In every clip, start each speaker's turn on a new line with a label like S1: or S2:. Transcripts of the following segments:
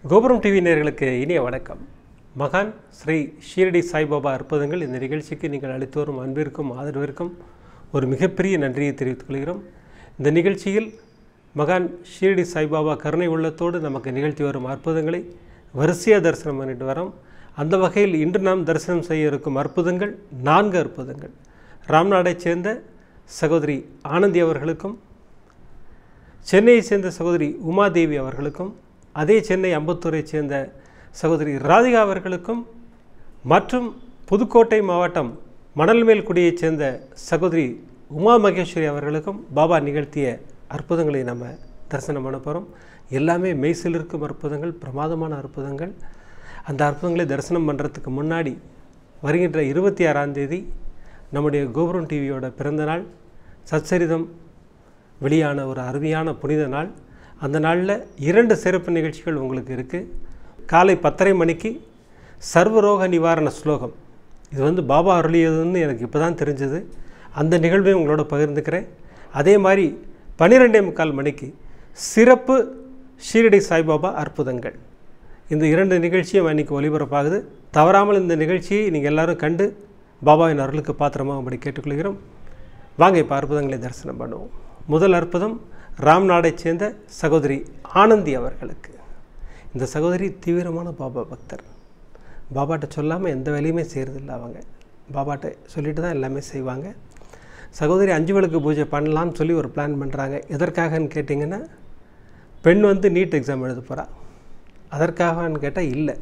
S1: கோபுரம் டிவி நேயர்களுக்கு இனிய வணக்கம் மகான் ஸ்ரீ ஷீரடி சாய்பாபா அற்புதங்கள் இந்த நிகழ்ச்சிக்கு நீங்கள் அளித்து வரும் அன்பிற்கும் ஆதரவிற்கும் ஒரு மிகப்பெரிய நன்றியை தெரிவித்துக் கொள்கிறோம் இந்த நிகழ்ச்சியில் மகான் ஷீரடி சாய்பாபா கருணை உள்ளத்தோடு நமக்கு நிகழ்த்தி வரும் அற்புதங்களை வரிசையாக தரிசனம் பண்ணிட்டு வரோம் அந்த வகையில் இன்று நாம் தரிசனம் செய்ய இருக்கும் அற்புதங்கள் நான்கு அற்புதங்கள் ராம்நாடைச் சேர்ந்த சகோதரி ஆனந்தி அவர்களுக்கும் சென்னையை சேர்ந்த சகோதரி உமாதேவி அவர்களுக்கும் அதே சென்னை அம்பத்தூரைச் சேர்ந்த சகோதரி ராதிகா அவர்களுக்கும் மற்றும் புதுக்கோட்டை மாவட்டம் மணல்மேல்குடியைச் சேர்ந்த சகோதரி உமா மகேஸ்வரி அவர்களுக்கும் பாபா நிகழ்த்திய அற்புதங்களை நம்ம தரிசனம் பண்ண போகிறோம் எல்லாமே மெய்சில் இருக்கும் அற்புதங்கள் பிரமாதமான அற்புதங்கள் அந்த அற்புதங்களை தரிசனம் பண்ணுறதுக்கு முன்னாடி வருகின்ற இருபத்தி ஆறாம் தேதி நம்முடைய கோபுரம் டிவியோட பிறந்தநாள் சச்சரிதம் வெளியான ஒரு அருமையான புனித நாள் அந்த நாளில் இரண்டு சிறப்பு நிகழ்ச்சிகள் உங்களுக்கு இருக்குது காலை பத்தரை மணிக்கு சர்வரோக நிவாரண ஸ்லோகம் இது வந்து பாபா அருளியதுன்னு எனக்கு இப்போ தான் தெரிஞ்சது அந்த நிகழ்வையும் உங்களோட பகிர்ந்துக்கிறேன் அதே மாதிரி பன்னிரெண்டே முக்கால் மணிக்கு சிறப்பு ஷீரடி சாய்பாபா அற்புதங்கள் இந்த இரண்டு நிகழ்ச்சியும் அன்றைக்கி ஒளிபரப்பாகுது தவறாமல் இந்த நிகழ்ச்சியை நீங்கள் எல்லாரும் கண்டு பாபாவின் அருளுக்கு பாத்திரமாகும்படி கேட்டுக்கொள்கிறோம் வாங்க இப்போ அற்புதங்களை தரிசனம் பண்ணுவோம் முதல் அற்புதம் ராம்நாடைச் சேர்ந்த சகோதரி ஆனந்தி அவர்களுக்கு இந்த சகோதரி தீவிரமான பாபா பக்தர் பாபாட்ட சொல்லாமல் எந்த வேலையுமே செய்கிறதில்ல அவங்க பாபாட்ட சொல்லிட்டு தான் எல்லாமே செய்வாங்க சகோதரி அஞ்சு விளக்கு பூஜை பண்ணலான்னு சொல்லி ஒரு பிளான் பண்ணுறாங்க எதற்காகன்னு கேட்டிங்கன்னா பெண் வந்து நீட் எக்ஸாம் எழுத போகிறா அதற்காகன்னு கேட்டால் இல்லை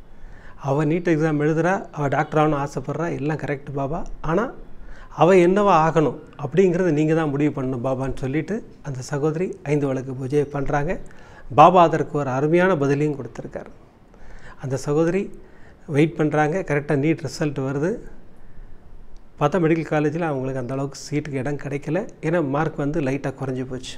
S1: அவள் நீட் எக்ஸாம் எழுதுகிறா அவள் டாக்டர் ஆகணும் ஆசைப்பட்றா எல்லாம் கரெக்ட் பாபா ஆனால் அவள் என்னவா ஆகணும் அப்படிங்கிறத நீங்கள் தான் முடிவு பண்ணணும் பாபான்னு சொல்லிட்டு அந்த சகோதரி ஐந்து விளக்கு பூஜையை பண்ணுறாங்க பாபா அதற்கு ஒரு அருமையான பதிலையும் கொடுத்துருக்காரு அந்த சகோதரி வெயிட் பண்ணுறாங்க கரெக்டாக நீட் ரிசல்ட் வருது பார்த்தா மெடிக்கல் காலேஜில் அவங்களுக்கு அந்த அளவுக்கு சீட்டுக்கு இடம் கிடைக்கல ஏன்னா மார்க் வந்து லைட்டாக குறைஞ்சி போச்சு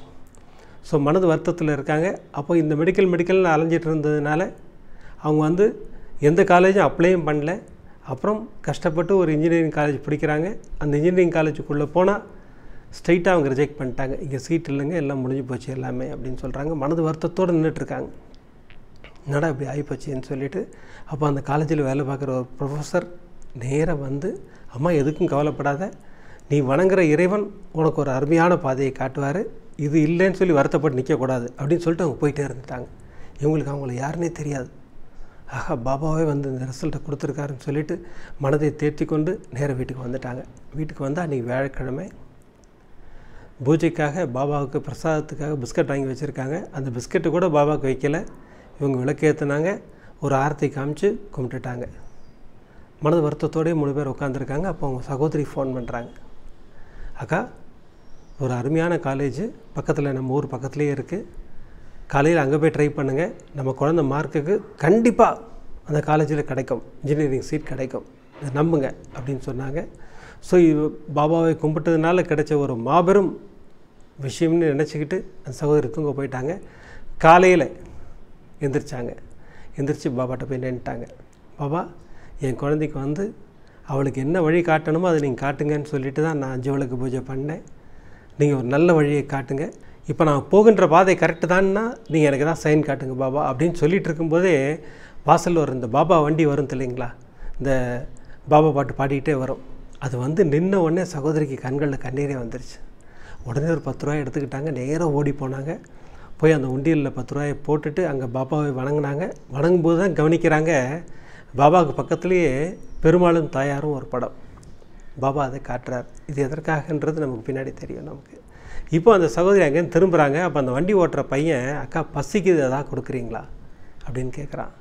S1: ஸோ மனது வருத்தத்தில் இருக்காங்க அப்போ இந்த மெடிக்கல் மெடிக்கல்னு அலைஞ்சிட்டு இருந்ததுனால அவங்க வந்து எந்த காலேஜும் அப்ளையும் பண்ணல அப்புறம் கஷ்டப்பட்டு ஒரு இன்ஜினியரிங் காலேஜ் பிடிக்கிறாங்க அந்த இன்ஜினியரிங் காலேஜுக்குள்ளே போனால் ஸ்ட்ரைட்டாக அவங்க ரிஜெக்ட் பண்ணிட்டாங்க இங்கே சீட் இல்லைங்க எல்லாம் முடிஞ்சு போச்சு எல்லாமே அப்படின்னு சொல்கிறாங்க மனது வருத்தத்தோடு நின்றுட்டுருக்காங்க என்னடா இப்படி ஆகிப்போச்சுன்னு சொல்லிட்டு அப்போ அந்த காலேஜில் வேலை பார்க்குற ஒரு ப்ரொஃபஸர் நேராக வந்து அம்மா எதுக்கும் கவலைப்படாத நீ வணங்குற இறைவன் உனக்கு ஒரு அருமையான பாதையை காட்டுவார் இது இல்லைன்னு சொல்லி வருத்தப்பட்டு நிற்கக்கூடாது அப்படின்னு சொல்லிட்டு அவங்க போயிட்டே இருந்துட்டாங்க இவங்களுக்கு அவங்கள யாருன்னே தெரியாது ஆஹா பாபாவே வந்து இந்த ரிசல்ட்டை கொடுத்துருக்காருன்னு சொல்லிட்டு மனதை தேர்த்தி கொண்டு நேராக வீட்டுக்கு வந்துட்டாங்க வீட்டுக்கு வந்து அன்றைக்கி வியாழக்கிழமை பூஜைக்காக பாபாவுக்கு பிரசாதத்துக்காக பிஸ்கட் வாங்கி வச்சுருக்காங்க அந்த பிஸ்கட்டு கூட பாபாவுக்கு வைக்கல இவங்க விளக்கேற்றுனாங்க ஒரு ஆரத்தை காமிச்சு கும்பிட்டுட்டாங்க மனது வருத்தத்தோடய மூணு பேர் உட்காந்துருக்காங்க அப்போ அவங்க சகோதரி ஃபோன் பண்ணுறாங்க அக்கா ஒரு அருமையான காலேஜ் பக்கத்தில் நம்ம ஊர் பக்கத்துலேயே இருக்குது காலையில் அங்கே போய் ட்ரை பண்ணுங்கள் நம்ம குழந்த மார்க்குக்கு கண்டிப்பாக அந்த காலேஜில் கிடைக்கும் இன்ஜினியரிங் சீட் கிடைக்கும் இதை நம்புங்க அப்படின்னு சொன்னாங்க ஸோ இது பாபாவை கும்பிட்டதுனால கிடைச்ச ஒரு மாபெரும் விஷயம்னு நினச்சிக்கிட்டு அந்த சகோதரி தூங்க போயிட்டாங்க காலையில் எந்திரிச்சாங்க எந்திரிச்சு பாபாட்ட போய் நின்ட்டாங்க பாபா என் குழந்தைக்கு வந்து அவளுக்கு என்ன வழி காட்டணுமோ அதை நீங்கள் காட்டுங்கன்னு சொல்லிட்டு தான் நான் அஞ்சு விளக்கு பூஜை பண்ணேன் நீங்கள் ஒரு நல்ல வழியை காட்டுங்க இப்போ நான் போகின்ற பாதை கரெக்டு தான்னா நீங்கள் எனக்கு தான் சைன் காட்டுங்க பாபா அப்படின்னு சொல்லிகிட்டு இருக்கும்போதே வாசலில் ஒரு இந்த பாபா வண்டி வரும் இல்லைங்களா இந்த பாபா பாட்டு பாடிக்கிட்டே வரும் அது வந்து நின்ன உடனே சகோதரிக்கு கண்களில் கண்ணீரே வந்துருச்சு உடனே ஒரு பத்து ரூபாய் எடுத்துக்கிட்டாங்க நேராக ஓடி போனாங்க போய் அந்த உண்டியலில் பத்து ரூபாயை போட்டுட்டு அங்கே பாபாவை வணங்கினாங்க வணங்கும்போது தான் கவனிக்கிறாங்க பாபாவுக்கு பக்கத்துலேயே பெருமாளும் தாயாரும் ஒரு படம் பாபா அதை காட்டுறார் இது எதற்காகன்றது நமக்கு பின்னாடி தெரியும் நமக்கு இப்போ அந்த சகோதரி அங்கேருந்து திரும்புகிறாங்க அப்போ அந்த வண்டி ஓட்டுற பையன் அக்கா பசிக்குது எதாவது கொடுக்குறீங்களா அப்படின்னு கேட்குறான்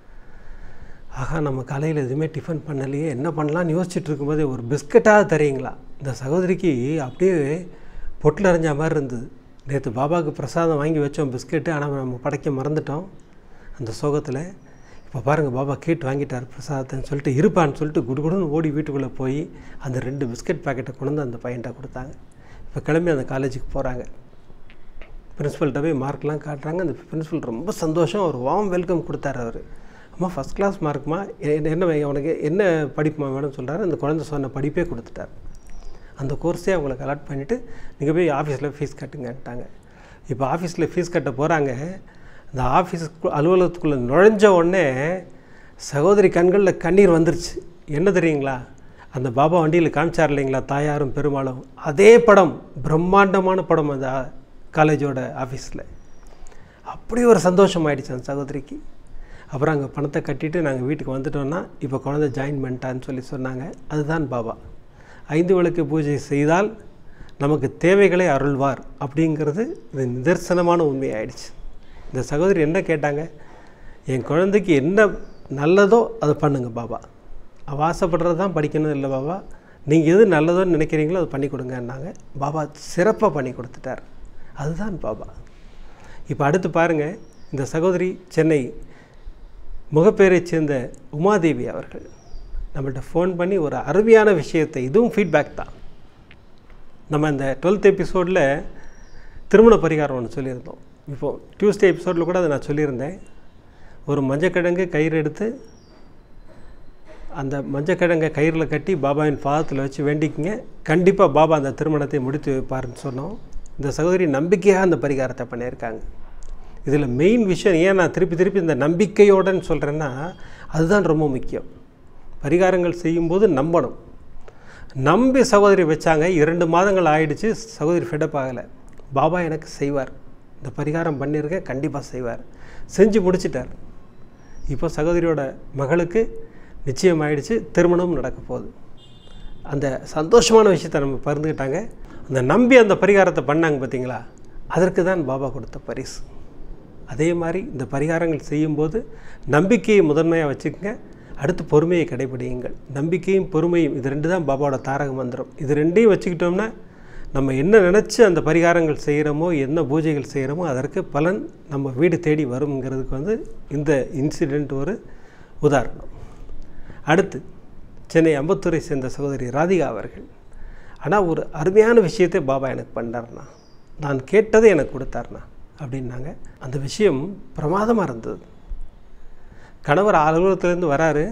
S1: ஆகா நம்ம காலையில் எதுவுமே டிஃபன் பண்ணலையே என்ன பண்ணலான்னு யோசிச்சுட்டு இருக்கும்போதே ஒரு பிஸ்கட்டாக தரீங்களா இந்த சகோதரிக்கு அப்படியே பொட்டில் அரைஞ்ச மாதிரி இருந்தது நேற்று பாபாவுக்கு பிரசாதம் வாங்கி வச்சோம் பிஸ்கெட்டு ஆனால் நம்ம படைக்க மறந்துட்டோம் அந்த சோகத்தில் இப்போ பாருங்கள் பாபா கேட்டு வாங்கிட்டார் பிரசாதத்தைன்னு சொல்லிட்டு இருப்பான்னு சொல்லிட்டு குடுகுடுன்னு ஓடி வீட்டுக்குள்ளே போய் அந்த ரெண்டு பிஸ்கட் பாக்கெட்டை கொண்டு வந்து அந்த பையன்கிட்ட கொடுத்தாங்க இப்போ கிளம்பி அந்த காலேஜுக்கு போகிறாங்க பிரின்ஸிபல்கிட்ட போய் மார்க்லாம் காட்டுறாங்க அந்த பிரின்ஸிபல் ரொம்ப சந்தோஷம் ஒரு வார்ம் வெல்கம் கொடுத்தாரு அவர் அம்மா ஃபஸ்ட் கிளாஸ் மார்க்குமா என்ன உனக்கு என்ன படிப்புமா வேணும்னு சொல்கிறாரு அந்த குழந்தை சொன்ன படிப்பே கொடுத்துட்டார் அந்த கோர்ஸே அவங்களுக்கு அலாட் பண்ணிவிட்டு நீங்கள் போய் ஆஃபீஸில் ஃபீஸ் கட்டுங்கன்ட்டாங்க இப்போ ஆஃபீஸில் ஃபீஸ் கட்ட போகிறாங்க இந்த ஆஃபீஸ் அலுவலகத்துக்குள்ளே நுழைஞ்ச உடனே சகோதரி கண்களில் கண்ணீர் வந்துருச்சு என்ன தெரியுங்களா அந்த பாபா வண்டியில் காமிச்சார் இல்லைங்களா தாயாரும் பெருமாளும் அதே படம் பிரம்மாண்டமான படம் அந்த காலேஜோட ஆஃபீஸில் அப்படி ஒரு சந்தோஷம் ஆயிடுச்சு அந்த சகோதரிக்கு அப்புறம் அங்கே பணத்தை கட்டிட்டு நாங்கள் வீட்டுக்கு வந்துட்டோம்னா இப்போ குழந்தை ஜாயின் பண்ணிட்டான்னு சொல்லி சொன்னாங்க அதுதான் பாபா ஐந்து விளக்கு பூஜை செய்தால் நமக்கு தேவைகளை அருள்வார் அப்படிங்கிறது இது நிதர்சனமான உண்மையாயிடுச்சு இந்த சகோதரி என்ன கேட்டாங்க என் குழந்தைக்கு என்ன நல்லதோ அதை பண்ணுங்க பாபா அவள் ஆசைப்படுறது தான் படிக்கணும் இல்லை பாபா நீங்கள் எது நல்லதோன்னு நினைக்கிறீங்களோ அதை பண்ணி கொடுங்கன்னாங்க பாபா சிறப்பாக பண்ணி கொடுத்துட்டார் அதுதான் பாபா இப்போ அடுத்து பாருங்கள் இந்த சகோதரி சென்னை முகப்பேரைச் சேர்ந்த உமாதேவி அவர்கள் நம்மள்ட்ட ஃபோன் பண்ணி ஒரு அருமையான விஷயத்தை இதுவும் ஃபீட்பேக் தான் நம்ம இந்த டுவெல்த் எபிசோடில் திருமண பரிகாரம் ஒன்று சொல்லியிருந்தோம் இப்போது டியூஸ்டே எபிசோடில் கூட அதை நான் சொல்லியிருந்தேன் ஒரு மஞ்சக்கிழங்கு கயிறு எடுத்து அந்த மஞ்சக்கிழங்கை கயிறில் கட்டி பாபாவின் பாதத்தில் வச்சு வேண்டிக்கிங்க கண்டிப்பாக பாபா அந்த திருமணத்தை முடித்து வைப்பார்னு சொன்னோம் இந்த சகோதரி நம்பிக்கையாக அந்த பரிகாரத்தை பண்ணியிருக்காங்க இதில் மெயின் விஷயம் ஏன் நான் திருப்பி திருப்பி இந்த நம்பிக்கையோடன்னு சொல்கிறேன்னா அதுதான் ரொம்ப முக்கியம் பரிகாரங்கள் செய்யும்போது நம்பணும் நம்பி சகோதரி வச்சாங்க இரண்டு மாதங்கள் ஆயிடுச்சு சகோதரி ஃபெடப் ஆகலை பாபா எனக்கு செய்வார் இந்த பரிகாரம் பண்ணியிருக்கேன் கண்டிப்பாக செய்வார் செஞ்சு முடிச்சிட்டார் இப்போ சகோதரியோட மகளுக்கு நிச்சயம் ஆயிடுச்சு திருமணமும் நடக்க போகுது அந்த சந்தோஷமான விஷயத்தை நம்ம பகிர்ந்துக்கிட்டாங்க அந்த நம்பி அந்த பரிகாரத்தை பண்ணாங்க பார்த்தீங்களா அதற்கு தான் பாபா கொடுத்த பரிசு அதே மாதிரி இந்த பரிகாரங்கள் செய்யும்போது நம்பிக்கையை முதன்மையாக வச்சுக்கோங்க அடுத்து பொறுமையை கடைபிடியுங்கள் நம்பிக்கையும் பொறுமையும் இது ரெண்டு தான் பாபாவோட தாரக மந்திரம் இது ரெண்டையும் வச்சுக்கிட்டோம்னா நம்ம என்ன நினச்சி அந்த பரிகாரங்கள் செய்கிறோமோ என்ன பூஜைகள் செய்கிறோமோ அதற்கு பலன் நம்ம வீடு தேடி வருங்கிறதுக்கு வந்து இந்த இன்சிடெண்ட் ஒரு உதாரணம் அடுத்து சென்னை அம்பத்தூரை சேர்ந்த சகோதரி ராதிகா அவர்கள் ஆனால் ஒரு அருமையான விஷயத்தை பாபா எனக்கு பண்ணார்ண்ணா நான் கேட்டதை எனக்கு கொடுத்தார்ண்ணா அப்படின்னாங்க அந்த விஷயம் பிரமாதமாக இருந்தது கணவர் அலுவலகத்துலேருந்து வராரு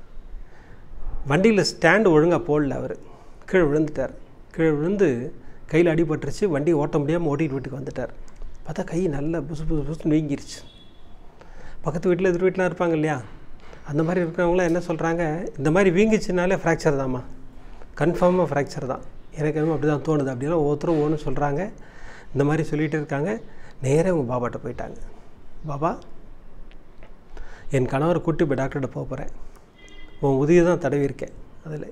S1: வண்டியில் ஸ்டாண்டு ஒழுங்காக போடல அவர் கீழே விழுந்துட்டார் கீழே விழுந்து கையில் அடிபட்டுருச்சு வண்டி ஓட்ட முடியாமல் ஓட்டிட்டு வீட்டுக்கு வந்துட்டார் பார்த்தா கை நல்லா புசு புசு புசுன்னு வீங்கிருச்சு பக்கத்து வீட்டில் எதிர் வீட்டிலாம் இருப்பாங்க இல்லையா அந்த மாதிரி இருக்கிறவங்களாம் என்ன சொல்கிறாங்க இந்த மாதிரி வீங்கிச்சுனாலே ஃப்ராக்சர் தாம்மா கன்ஃபார்மாக ஃப்ராக்சர் தான் எனக்கு என்னமோ அப்படி தான் தோணுது அப்படிலாம் ஒவ்வொருத்தரும் ஒவ்வொன்று சொல்கிறாங்க இந்த மாதிரி சொல்லிகிட்டு இருக்காங்க நேராக உங்கள் பாபாட்ட போயிட்டாங்க பாபா என் கணவரை கூட்டி போய் டாக்டர்கிட்ட போக போகிறேன் உன் உதவி தான் தடவி இருக்கேன் அதில்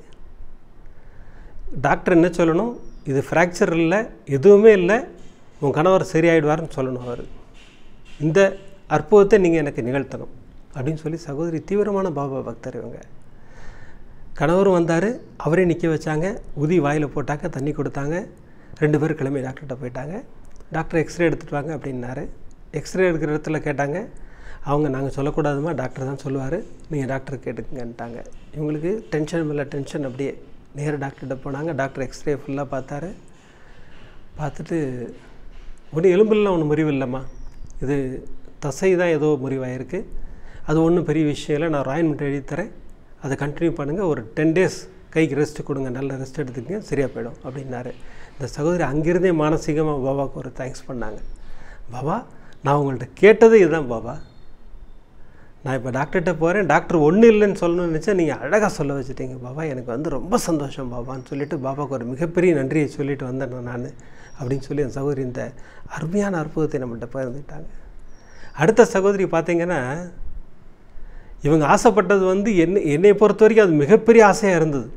S1: டாக்டர் என்ன சொல்லணும் இது ஃப்ராக்சர் இல்லை எதுவுமே இல்லை உன் கணவர் சரியாயிடுவார்னு சொல்லணும் அவர் இந்த அற்புதத்தை நீங்கள் எனக்கு நிகழ்த்தணும் அப்படின்னு சொல்லி சகோதரி தீவிரமான பாபா பக்தர் இவங்க கணவரும் வந்தார் அவரே நிற்க வச்சாங்க உதி வாயில் போட்டாங்க தண்ணி கொடுத்தாங்க ரெண்டு பேரும் கிளம்பி டாக்டர்கிட்ட போயிட்டாங்க டாக்டர் எக்ஸ்ரே எடுத்துகிட்டு வாங்க அப்படின்னாரு எக்ஸ்ரே எடுக்கிற இடத்துல கேட்டாங்க அவங்க நாங்கள் சொல்லக்கூடாதுமா டாக்டர் தான் சொல்லுவார் நீங்கள் டாக்டர் கேட்டுக்குங்கன்ட்டாங்க இவங்களுக்கு டென்ஷன் மேலே டென்ஷன் அப்படியே நேர டாக்டர்கிட்ட போனாங்க டாக்டர் எக்ஸ்ரே ஃபுல்லாக பார்த்தாரு பார்த்துட்டு ஒன்றும் எலும்புலாம் ஒன்றும் முறிவு இல்லைம்மா இது தசை தான் ஏதோ முறிவாயிருக்கு அது ஒன்றும் பெரிய விஷயம் இல்லை நான் ராயன்மெண்ட் எழுதி தரேன் அதை கண்டினியூ பண்ணுங்கள் ஒரு டென் டேஸ் கைக்கு ரெஸ்ட் கொடுங்க நல்ல ரெஸ்ட் எடுத்துக்கங்க சரியாக போயிடும் அப்படின்னாரு இந்த சகோதரி அங்கேருந்தே மானசீகமாக பாபாவுக்கு ஒரு தேங்க்ஸ் பண்ணாங்க பாபா நான் உங்கள்கிட்ட கேட்டது இதுதான் பாபா நான் இப்போ டாக்டர்கிட்ட போகிறேன் டாக்டர் ஒன்றும் இல்லைன்னு சொல்லணும்னு நினச்சா நீங்கள் அழகாக சொல்ல வச்சுட்டீங்க பாபா எனக்கு வந்து ரொம்ப சந்தோஷம் பாபான்னு சொல்லிட்டு பாபாவுக்கு ஒரு மிகப்பெரிய நன்றியை சொல்லிட்டு வந்தேன் நான் அப்படின்னு சொல்லி அந்த சகோதரி இந்த அருமையான அற்புதத்தை நம்மள்கிட்ட பகிர்ந்துட்டாங்க அடுத்த சகோதரி பார்த்தீங்கன்னா இவங்க ஆசைப்பட்டது வந்து என்ன என்னை பொறுத்த வரைக்கும் அது மிகப்பெரிய ஆசையாக இருந்தது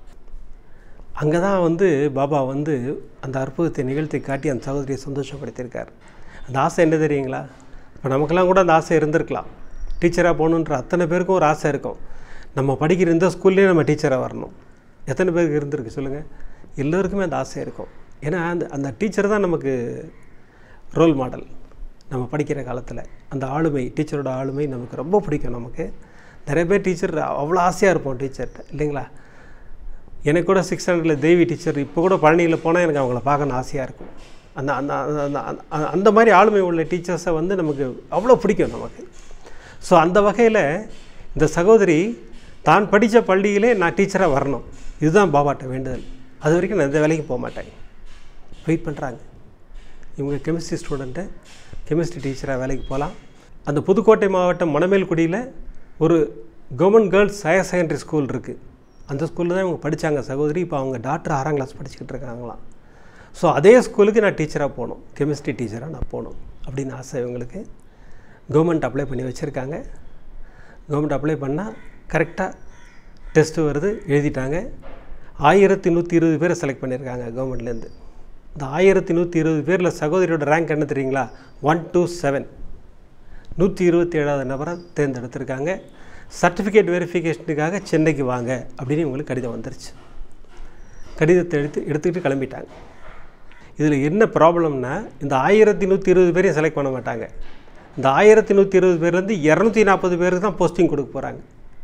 S1: அங்கே தான் வந்து பாபா வந்து அந்த அற்புதத்தை நிகழ்த்தி காட்டி அந்த சகோதரியை சந்தோஷப்படுத்தியிருக்கார் அந்த ஆசை என்ன தெரியுங்களா இப்போ நமக்கெல்லாம் கூட அந்த ஆசை இருந்திருக்கலாம் டீச்சராக போகணுன்ற அத்தனை பேருக்கும் ஒரு ஆசை இருக்கும் நம்ம படிக்கிற இந்த ஸ்கூல்லேயே நம்ம டீச்சராக வரணும் எத்தனை பேருக்கு இருந்திருக்கு சொல்லுங்கள் எல்லோருக்குமே அந்த ஆசை இருக்கும் ஏன்னா அந்த அந்த டீச்சர் தான் நமக்கு ரோல் மாடல் நம்ம படிக்கிற காலத்தில் அந்த ஆளுமை டீச்சரோட ஆளுமை நமக்கு ரொம்ப பிடிக்கும் நமக்கு நிறைய பேர் டீச்சர் அவ்வளோ ஆசையாக இருப்போம் டீச்சர்கிட்ட இல்லைங்களா எனக்கு கூட சிக்ஸ் ஹண்ட்ரடில் தேவி டீச்சர் இப்போ கூட பழனியில் போனால் எனக்கு அவங்கள பார்க்கணும் ஆசையாக இருக்கும் அந்த அந்த அந்த அந்த அந்த மாதிரி ஆளுமை உள்ள டீச்சர்ஸை வந்து நமக்கு அவ்வளோ பிடிக்கும் நமக்கு ஸோ அந்த வகையில் இந்த சகோதரி தான் படித்த பள்ளியிலே நான் டீச்சராக வரணும் இதுதான் பாபாட்ட வேண்டுதல் அது வரைக்கும் நான் எந்த வேலைக்கும் போக மாட்டேன் வெயிட் பண்ணுறாங்க இவங்க கெமிஸ்ட்ரி ஸ்டூடெண்ட்டு கெமிஸ்ட்ரி டீச்சராக வேலைக்கு போகலாம் அந்த புதுக்கோட்டை மாவட்டம் மணமேல்குடியில் ஒரு government girls higher secondary school இருக்குது அந்த ஸ்கூலில் தான் இவங்க படித்தாங்க சகோதரி இப்போ அவங்க டாக்டர் ஆறாம் கிளாஸ் படிச்சுக்கிட்டு இருக்காங்களாம் ஸோ அதே ஸ்கூலுக்கு நான் டீச்சராக போகணும் கெமிஸ்ட்ரி டீச்சராக நான் போகணும் அப்படின்னு ஆசை இவங்களுக்கு கவர்மெண்ட் அப்ளை பண்ணி வச்சுருக்காங்க கவர்மெண்ட் அப்ளை பண்ணால் கரெக்டாக டெஸ்ட்டு வருது எழுதிட்டாங்க ஆயிரத்தி நூற்றி இருபது பேரை செலக்ட் பண்ணியிருக்காங்க கவர்மெண்ட்லேருந்து இந்த ஆயிரத்தி நூற்றி இருபது பேரில் சகோதரியோட ரேங்க் என்ன தெரியுங்களா ஒன் டூ செவன் நூற்றி இருபத்தி ஏழாவது நபரை தேர்ந்தெடுத்திருக்காங்க சர்டிஃபிகேட் வெரிஃபிகேஷனுக்காக சென்னைக்கு வாங்க அப்படின்னு இவங்களுக்கு கடிதம் வந்துருச்சு கடிதத்தை எடுத்து எடுத்துக்கிட்டு கிளம்பிட்டாங்க இதில் என்ன ப்ராப்ளம்னா இந்த ஆயிரத்தி நூற்றி இருபது பேரையும் செலக்ட் பண்ண மாட்டாங்க இந்த ஆயிரத்தி நூற்றி இருபது பேர்லேருந்து இரநூத்தி நாற்பது பேருக்கு தான் போஸ்டிங் கொடுக்க போகிறாங்க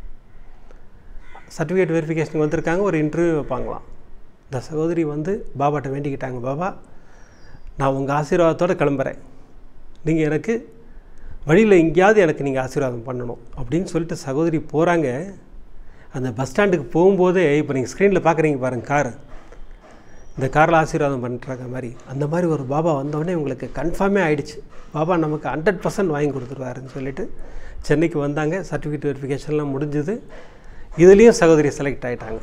S1: சர்டிஃபிகேட் வெரிஃபிகேஷனுக்கு வந்திருக்காங்க ஒரு இன்டர்வியூ வைப்பாங்களாம் இந்த சகோதரி வந்து பாபாட்ட வேண்டிக்கிட்டாங்க பாபா நான் உங்கள் ஆசீர்வாதத்தோடு கிளம்புறேன் நீங்கள் எனக்கு வழியில் எங்கேயாவது எனக்கு நீங்கள் ஆசீர்வாதம் பண்ணணும் அப்படின்னு சொல்லிட்டு சகோதரி போகிறாங்க அந்த பஸ் ஸ்டாண்டுக்கு போகும்போதே இப்போ நீங்கள் ஸ்க்ரீனில் பார்க்குறீங்க பாருங்கள் கார் இந்த காரில் ஆசீர்வாதம் பண்ணுறாங்க மாதிரி அந்த மாதிரி ஒரு பாபா வந்தோடனே உங்களுக்கு கன்ஃபார்மே ஆயிடுச்சு பாபா நமக்கு ஹண்ட்ரட் பர்சன்ட் வாங்கி கொடுத்துருவாருன்னு சொல்லிட்டு சென்னைக்கு வந்தாங்க சர்டிஃபிகேட் வெரிஃபிகேஷன்லாம் முடிஞ்சுது இதுலேயும் சகோதரி செலக்ட் ஆகிட்டாங்க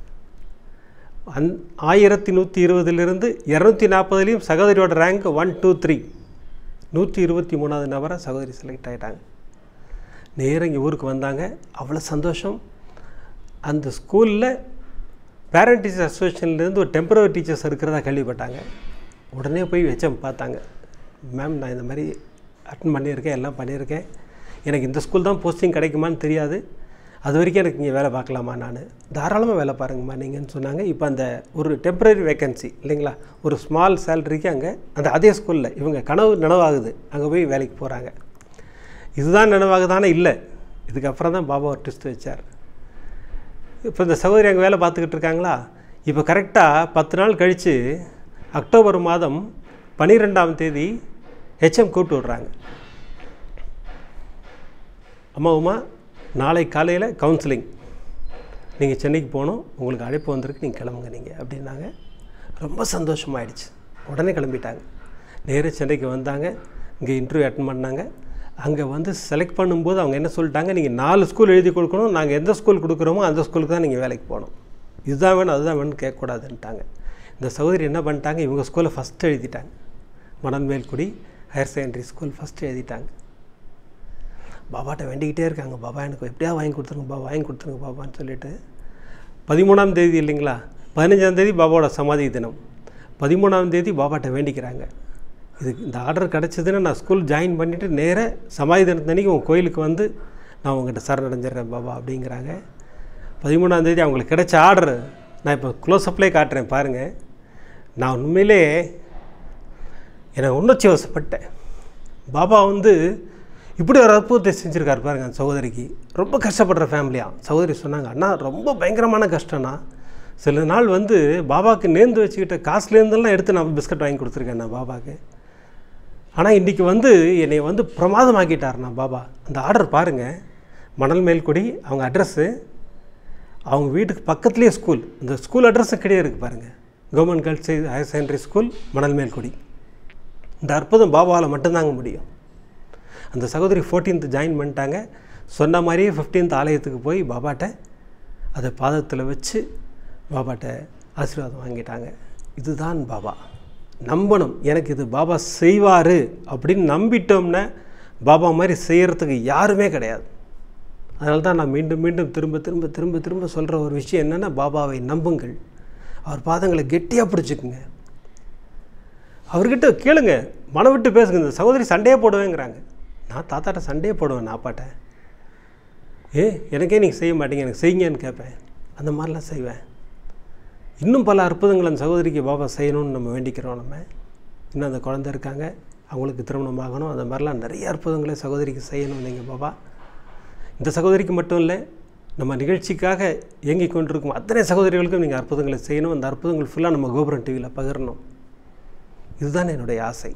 S1: அந் ஆயிரத்தி நூற்றி இருபதுலேருந்து இரநூத்தி நாற்பதுலேயும் சகோதரியோட ரேங்க் ஒன் டூ த்ரீ நூற்றி இருபத்தி மூணாவது நபராக சகோதரி செலக்ட் ஆகிட்டாங்க நேராக இங்கே ஊருக்கு வந்தாங்க அவ்வளோ சந்தோஷம் அந்த ஸ்கூலில் பேரண்ட் டீச்சர் அசோசியேஷன்லேருந்து ஒரு டெம்பரரி டீச்சர்ஸ் இருக்கிறதா கேள்விப்பட்டாங்க உடனே போய் வச்சேன் பார்த்தாங்க மேம் நான் இந்த மாதிரி அட்டன் பண்ணியிருக்கேன் எல்லாம் பண்ணியிருக்கேன் எனக்கு இந்த ஸ்கூல் தான் போஸ்டிங் கிடைக்குமான்னு தெரியாது அது வரைக்கும் எனக்கு இங்கே வேலை பார்க்கலாமா நான் தாராளமாக வேலை பாருங்கம்மா நீங்கன்னு சொன்னாங்க இப்போ அந்த ஒரு டெம்பரரி வேக்கன்சி இல்லைங்களா ஒரு ஸ்மால் சேலரிக்கு அங்கே அந்த அதே ஸ்கூலில் இவங்க கனவு நனவாகுது அங்கே போய் வேலைக்கு போகிறாங்க இதுதான் நனவாகுதானே இல்லை இதுக்கப்புறம் தான் பாபா ஒரு ட்விஸ்ட் வச்சார் இப்போ இந்த சகோதரி அங்கே வேலை பார்த்துக்கிட்டு இருக்காங்களா இப்போ கரெக்டாக பத்து நாள் கழித்து அக்டோபர் மாதம் பன்னிரெண்டாம் தேதி ஹெச்எம் கூப்பிட்டு விட்றாங்க அம்மா உமா நாளை காலையில் கவுன்சிலிங் நீங்கள் சென்னைக்கு போகணும் உங்களுக்கு அழைப்பு வந்திருக்கு நீங்கள் கிளம்புங்க நீங்கள் அப்படின்னாங்க ரொம்ப சந்தோஷமாயிடுச்சு உடனே கிளம்பிட்டாங்க நேராக சென்னைக்கு வந்தாங்க இங்கே இன்டர்வியூ அட்டன் பண்ணாங்க அங்கே வந்து செலக்ட் பண்ணும்போது அவங்க என்ன சொல்லிட்டாங்க நீங்கள் நாலு ஸ்கூல் எழுதி கொடுக்கணும் நாங்கள் எந்த ஸ்கூல் கொடுக்குறோமோ அந்த ஸ்கூலுக்கு தான் நீங்கள் வேலைக்கு போகணும் இதுதான் வேணும் அதுதான் வேணும்னு கேட்கக்கூடாதுன்ட்டாங்க இந்த சகோதரி என்ன பண்ணிட்டாங்க இவங்க ஸ்கூலில் ஃபஸ்ட்டு எழுதிட்டாங்க Manamelkudi higher secondary school first எழுதிட்டாங்க பாபாட்ட வேண்டிக்கிட்டே இருக்காங்க பாபா எனக்கு எப்படியா வாங்கி கொடுத்துருங்க பாபா வாங்கி கொடுத்துருங்க பாபான்னு சொல்லிட்டு பதிமூணாம் தேதி இல்லைங்களா பதினஞ்சாம் தேதி பாபாவோட சமாதி தினம் பதிமூணாம் தேதி பாபாட்ட வேண்டிக்கிறாங்க இது இந்த ஆர்டர் கிடச்சதுன்னா நான் ஸ்கூல் ஜாயின் பண்ணிவிட்டு நேராக சமாதி தினத்தன்னைக்கு உங்கள் கோயிலுக்கு வந்து நான் உங்கள்கிட்ட சரணடைஞ்சிடுறேன் பாபா அப்படிங்கிறாங்க பதிமூணாம் தேதி அவங்களுக்கு கிடைச்ச ஆர்டர் நான் இப்போ க்ளோஸ் அப்லேயே காட்டுறேன் பாருங்கள் நான் உண்மையிலே எனக்கு உணர்ச்சி வசப்பட்டேன் பாபா வந்து இப்படி ஒரு அற்புதத்தை செஞ்சுருக்காரு பாருங்க அந்த சகோதரிக்கு ரொம்ப கஷ்டப்படுற ஃபேமிலியாக சகோதரி சொன்னாங்க அண்ணா ரொம்ப பயங்கரமான கஷ்டம்னா சில நாள் வந்து பாபாவுக்கு நேர்ந்து வச்சுக்கிட்ட காசுலேருந்தெல்லாம் எடுத்து நான் பிஸ்கட் வாங்கி கொடுத்துருக்கேன் நான் பாபாவுக்கு ஆனால் இன்றைக்கி வந்து என்னை வந்து பிரமாதமாக்கிட்டாருண்ணா பாபா அந்த ஆர்டர் பாருங்கள் மணல் மேல்குடி அவங்க அட்ரஸ்ஸு அவங்க வீட்டுக்கு பக்கத்துலேயே ஸ்கூல் இந்த ஸ்கூல் அட்ரஸும் கிடையாது இருக்குது பாருங்கள் government girls higher secondary school Manamelkudi இந்த அற்புதம் பாபாவால் மட்டும்தாங்க முடியும் அந்த சகோதரி ஃபோர்டீன்த் ஜாயின் பண்ணிட்டாங்க சொன்ன மாதிரியே ஃபிஃப்டீன்த் ஆலயத்துக்கு போய் பாபாட்ட அதை பாதத்தில் வச்சு பாபாட்ட ஆசீர்வாதம் வாங்கிட்டாங்க இதுதான் பாபா நம்பணும் எனக்கு இது பாபா செய்வார் அப்படின்னு நம்பிட்டோம்னா பாபா மாதிரி செய்கிறதுக்கு யாருமே கிடையாது அதனால தான் நான் மீண்டும் மீண்டும் திரும்ப திரும்ப திரும்ப திரும்ப சொல்கிற ஒரு விஷயம் என்னென்னா பாபாவை நம்புங்கள் அவர் பாதங்களை கெட்டியாக பிடிச்சிக்குங்க அவர்கிட்ட கேளுங்க மனம் விட்டு பேசுங்க இந்த சகோதரி சண்டையே போடுவேங்கிறாங்க நான் தாத்தாட்ட சண்டையே போடுவேன் நான் அப்பாட்ட ஏ எனக்கே நீங்கள் செய்ய மாட்டீங்க எனக்கு செய்யுங்கன்னு கேட்பேன் அந்த மாதிரிலாம் செய்வேன் இன்னும் பல அற்புதங்கள் அந்த சகோதரிக்கு பாபா செய்யணும்னு நம்ம வேண்டிக்கிறோம் நம்ம இன்னும் அந்த குழந்தை இருக்காங்க அவங்களுக்கு திருமணம் ஆகணும் அந்த மாதிரிலாம் நிறைய அற்புதங்களை சகோதரிக்கு செய்யணும் நீங்கள் பாபா இந்த சகோதரிக்கு மட்டும் இல்லை நம்ம நிகழ்ச்சிக்காக இயங்கிக் கொண்டிருக்கும் அத்தனை சகோதரிகளுக்கும் நீங்கள் அற்புதங்களை செய்யணும் அந்த அற்புதங்கள் ஃபுல்லாக நம்ம கோபுரம் டிவியில் பகிரணும் இதுதான் என்னுடைய ஆசை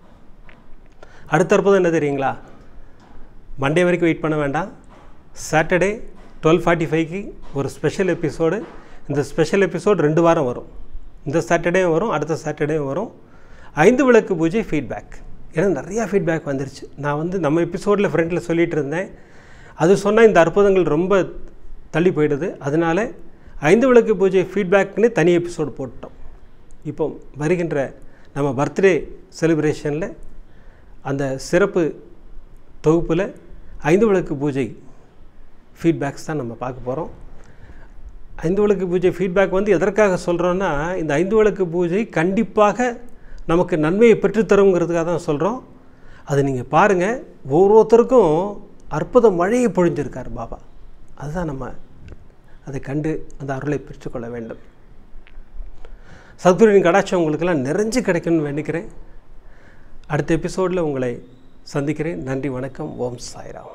S1: அடுத்த அற்புதம் என்ன தெரியுங்களா மண்டே வரைக்கும் வெயிட் பண்ண வேண்டாம் சாட்டர்டே டுவெல் ஃபார்ட்டி ஃபைவ்க்கு ஒரு ஸ்பெஷல் எபிசோடு இந்த ஸ்பெஷல் எபிசோடு ரெண்டு வாரம் வரும் இந்த சாட்டர்டேயும் வரும் அடுத்த சாட்டர்டேயும் வரும் ஐந்து விளக்கு பூஜை ஃபீட்பேக் ஏன்னா நிறையா ஃபீட்பேக் வந்துருச்சு நான் வந்து நம்ம எபிசோடில் ஃப்ரெண்டில் சொல்லிகிட்டு இருந்தேன் அது சொன்னால் இந்த அற்புதங்கள் ரொம்ப தள்ளி போயிடுது அதனால் ஐந்து விளக்கு பூஜை ஃபீட்பேக்னு தனி எபிசோடு போட்டோம் இப்போ வருகின்ற நம்ம பர்த்டே செலிப்ரேஷனில் அந்த சிறப்பு தொகுப்பில் ஐந்து விளக்கு பூஜை ஃபீட்பேக்ஸ் தான் நம்ம பார்க்க போகிறோம் ஐந்து விளக்கு பூஜை ஃபீட்பேக் வந்து எதற்காக சொல்கிறோன்னா இந்த ஐந்து விளக்கு பூஜை கண்டிப்பாக நமக்கு நன்மையை பெற்றுத்தருங்கிறதுக்காக தான் சொல்கிறோம் அது நீங்கள் பாருங்கள் ஒவ்வொருத்தருக்கும் அற்புத மழையை பொழிஞ்சிருக்கார் பாபா அதுதான் நம்ம அதை கண்டு அந்த அருளை பெற்றுக்கொள்ள வேண்டும் சத்குருவின் கடாட்சம் உங்களுக்கெல்லாம் நிறைஞ்சு கிடைக்கணும்னு வேண்டிக்கிறேன் அடுத்த எபிசோடில் உங்களை சந்திக்கிறேன் நன்றி வணக்கம் ஓம் சாய்ராம்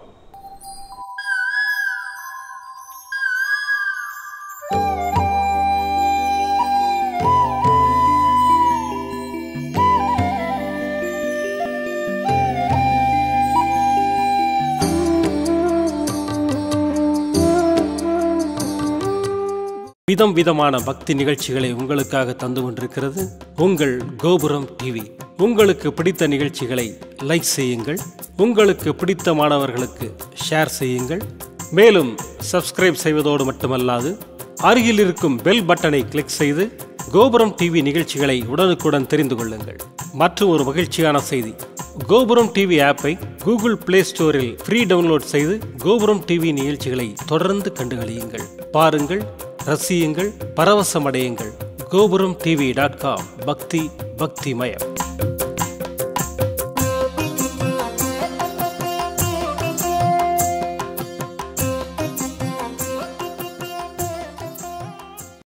S1: விதம் விதமான பக்தி நிகழ்ச்சிகளை உங்களுக்காக தந்து கொண்டிருக்கிறது உங்கள் கோபுரம் டிவி உங்களுக்கு பிடித்த நிகழ்ச்சிகளை லைக் செய்யுங்கள் உங்களுக்கு பிடித்த மாணவர்களுக்கு ஷேர் செய்யுங்கள் மேலும் சப்ஸ்கிரைப் செய்வதோடு மட்டுமல்லாது அருகில் இருக்கும் பெல் பட்டனை கிளிக் செய்து கோபுரம் டிவி நிகழ்ச்சிகளை உடனுக்குடன் தெரிந்து கொள்ளுங்கள் மற்றும் ஒரு மகிழ்ச்சியான செய்தி கோபுரம் டிவி ஆப்பை கூகுள் பிளே ஸ்டோரில் ஃப்ரீ டவுன்லோட் செய்து கோபுரம் டிவி நிகழ்ச்சிகளை தொடர்ந்து கண்டுகளியுங்கள் பாருங்கள் ரசியுங்கள் பரவசமடையுங்கள் கோபுரம் டிவி டாட் காம் பக்தி பக்திமயம்